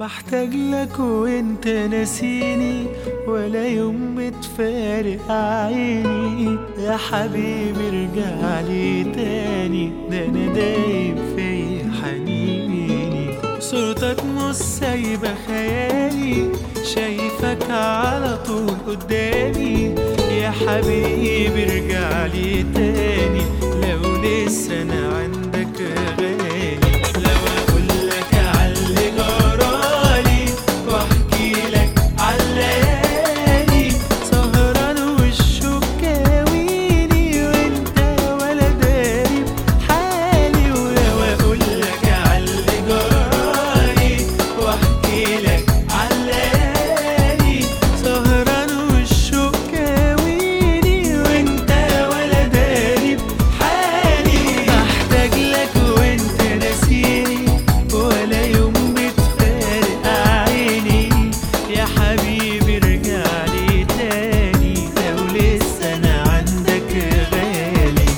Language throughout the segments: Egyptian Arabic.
بحتاج لك وانت ناسيني ولا يوم بتفارق عيني يا حبيبي ارجع لي تاني ده انا دايب في حنيني صورتك مش سايبة خيالي شايفك على طول قدامي يا حبيبي ارجع لي تاني لو لسه انا عندك غالي لو اقول لك عاللي جرالي واحكي لك عالليالي سهران والشوق كاويني وانت ولا داري بحالي ولو اقول لك عاللي جرالي واحكي لك عالليالي سهران والشوق كاويني وانت ولا داري بحالي بحتاج لك وانت ناسيني ولا يوم بتفارق عيني يا حبيبي ارجع لي تاني لو لسه انا عندك غالي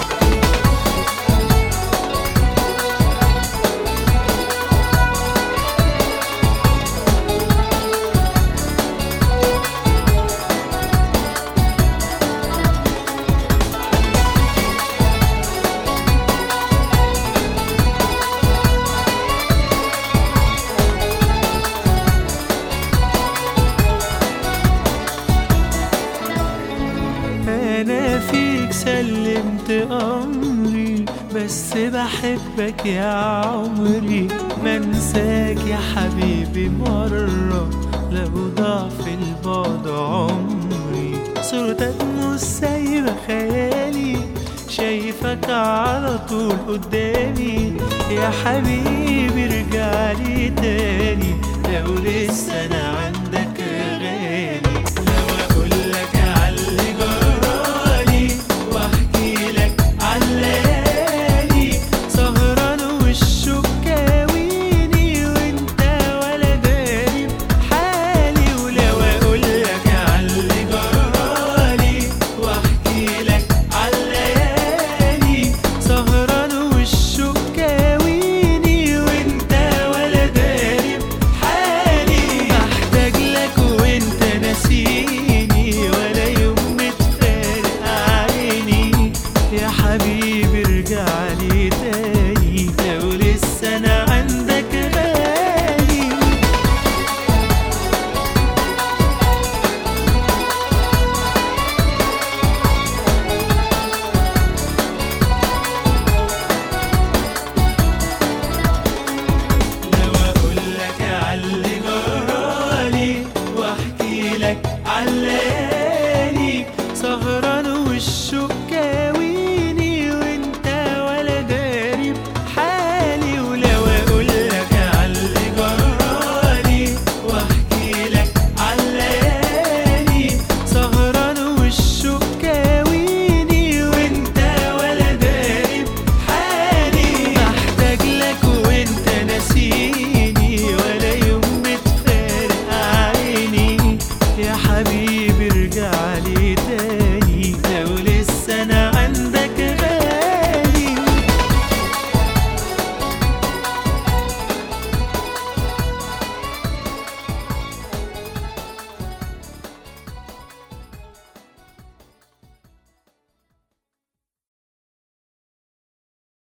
انا فيك سلمت امري بس بحبك يا عمري منساك يا حبيبي مرة لو ضاع في البعد عمري صورتك مش سايبة خيالي شايفك على طول قدامي يا حبيبي ارجع لي تاني لو لسه انا عندك